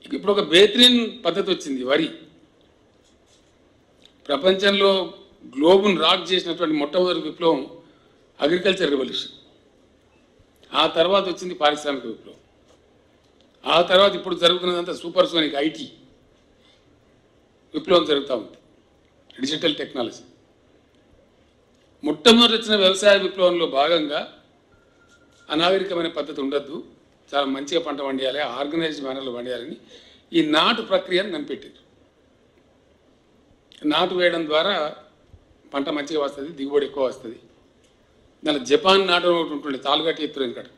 ఇప్పుడు ఒక బేత్రిన్ పద్ధతి వచ్చింది వరి ప్రపంచంలో గ్లోబును రాక్ చేసినటువంటి మొట్టమొదటి విప్లవం అగ్రికల్చర్ రెవల్యూషన్ ఆ తర్వాత వచ్చింది పారిశ్రామిక విప్లవం ఆ తర్వాత ఇప్పుడు జరుగుతున్నదంతా సూపర్ సోనిక్ ఐటీ విప్లవం జరుగుతూ ఉంది డిజిటల్ టెక్నాలజీ మొట్టమొదటి వచ్చిన వ్యవసాయ విప్లవంలో భాగంగా అనాగరికమైన పద్ధతి ఉండద్దు చాలా మంచిగా పంట పండియాలి ఆర్గనైజ్డ్ మేనర్లో పండియాలని ఈ నాటు ప్రక్రియను కనిపెట్టారు నాటు వేయడం ద్వారా పంట మంచిగా వస్తుంది దిగుబడి ఎక్కువ వస్తుంది దాని జపాన్ నాటు ఒకటి ఉంటుండే తాలుగట్టి ఎత్తురు ఇక్కడ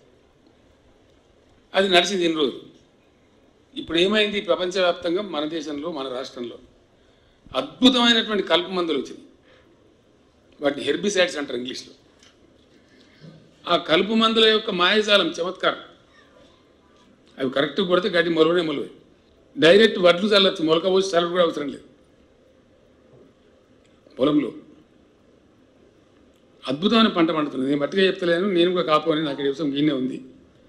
అది నడిచింది ఎన్ని రోజులు ఇప్పుడు ఏమైంది ప్రపంచవ్యాప్తంగా మన దేశంలో మన రాష్ట్రంలో అద్భుతమైనటువంటి కలుపు మందులు వచ్చింది వాటిని హెర్బిసైడ్స్ అంటారు ఇంగ్లీష్లో ఆ కలుపు మందుల యొక్క మాయజాలం చమత్కారం అవి కరెక్ట్ కొడితే గడ్డి మొలవనే మొలవే డైరెక్ట్ వడ్లు చల్లచ్చు మొలక పోసి చల్లడం కూడా అవసరం లేదు పొలంలో అద్భుతమైన పంట పండుతుంది నేను మట్టిగా చెప్తలేను నేను కూడా కాపోని నాకు ఈ వ్యవసాయం గీనే ఉంది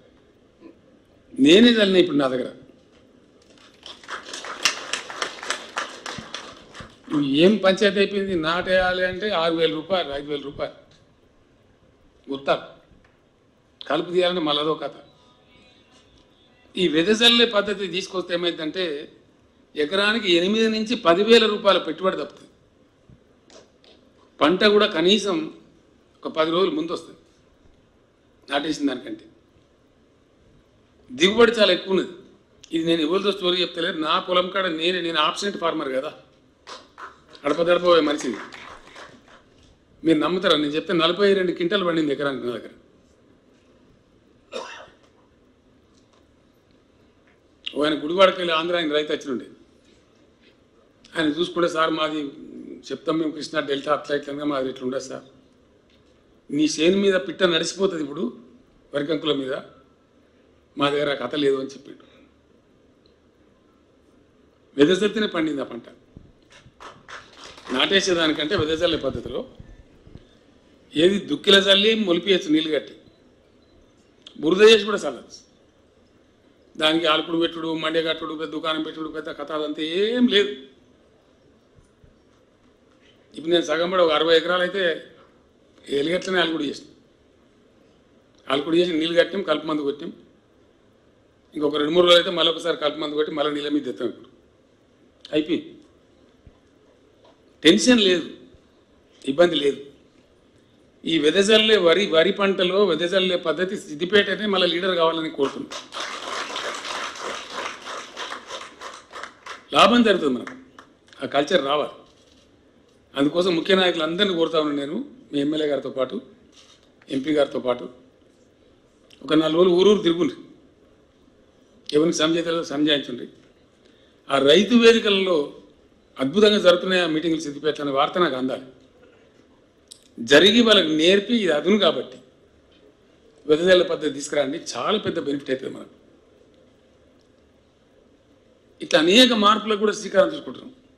నేనే చల్లిన ఇప్పుడు నా దగ్గర నువ్వు ఏం పంచాయతీ అయిపోయింది నాటేయాలి అంటే ఆరు వేల రూపాయలు ఐదు వేల రూపాయలు గుర్తారు కలుపు తీయాలంటే మళ్ళదో కథ ఈ వెదజల్లే పద్ధతి తీసుకొస్తే ఏమైందంటే ఎకరానికి ఎనిమిది నుంచి పదివేల రూపాయల పెట్టుబడి తప్పుతుంది పంట కూడా కనీసం ఒక పది రోజులు ముందు వస్తుంది నాటేసిన దానికంటే దిగుబడి చాలా ఎక్కువ ఉన్నది ఇది నేను ఎవరితో స్టోరీ చెప్తలేదు నా పొలం కాడ నేనే నేను ఆబ్సెంట్ ఫార్మర్ కదా అడపదడపోయే మనిషిని మీరు నమ్ముతారా నేను చెప్తే నలభై రెండు క్వింటాలు పండింది ఎకరానికి నా దగ్గర ఓ ఆయన గుడివాడకి వెళ్ళి ఆంధ్ర ఆయన రైతు వచ్చినుండే ఆయన చూసుకుంటే సార్ మాది చెప్తాం మేము కృష్ణా డెల్టా అట్లా ఇట్లా మాది ఇట్లా ఉండదు సార్ నీ చేను మీద పిట్ట నడిచిపోతుంది ఇప్పుడు వరికంకుల మీద మా దగ్గర ఆ కథ లేదు అని చెప్పిండు వెదజల్తేనే పండింది ఆ పంట నాటేసేదానికంటే వెదజల్లే పద్ధతిలో ఏది దుక్కిల చల్లి మొలిపియచ్చు నీళ్ళు కట్టి బురద చేసి కూడా చల్లచ్చు దానికి ఆలుకుడు పెట్టుడు మండే కట్టుడు పెద్ద దుకాణం పెట్టుడు పెద్ద కథ అదంతా ఏం లేదు ఇప్పుడు నేను సగం పడి ఒక అరవై ఎకరాలు అయితే ఎలిగట్లనే ఆలుకుడు చేసిన ఆలుకుడు చేసి నీళ్ళు కట్టాం కలుపు మందు కొట్టాం ఇంకొక రెండు మూడు రోజులు అయితే మళ్ళీ ఒకసారి కలుపు మందు కొట్టి మళ్ళీ నీళ్ళ మీద తెస్తాం ఇప్పుడు అయిపోయింది టెన్షన్ లేదు ఇబ్బంది లేదు ఈ వెదజల్లే వరి వరి పంటలో వెదజల్లే పద్ధతి సిద్దిపేటనే మళ్ళీ లీడర్ కావాలని కోరుతున్నాం లాభం జరుగుతుంది మనకు ఆ కల్చర్ రావాలి అందుకోసం ముఖ్య నాయకులు అందరినీ కోరుతా ఉన్నాను నేను మీ ఎమ్మెల్యే గారితో పాటు ఎంపీ గారితో పాటు ఒక నాలుగు రోజులు ఊరూరు తిరుగుండ్రి ఎవరిని సంజాయితలో సంజాయించండి ఆ రైతు వేదికలలో అద్భుతంగా జరుగుతున్నాయి ఆ మీటింగ్లు సిద్దిపేట అనే వార్త నాకు అందాలి జరిగి వాళ్ళకి నేర్పి ఇది అదును కాబట్టి వెదజల్ల పద్ధతి తీసుకురండి చాలా పెద్ద బెనిఫిట్ అవుతుంది మనకు ఇట్లా అనేక మార్పులకు కూడా శ్రీకారం చుట్టుకుంటున్నాం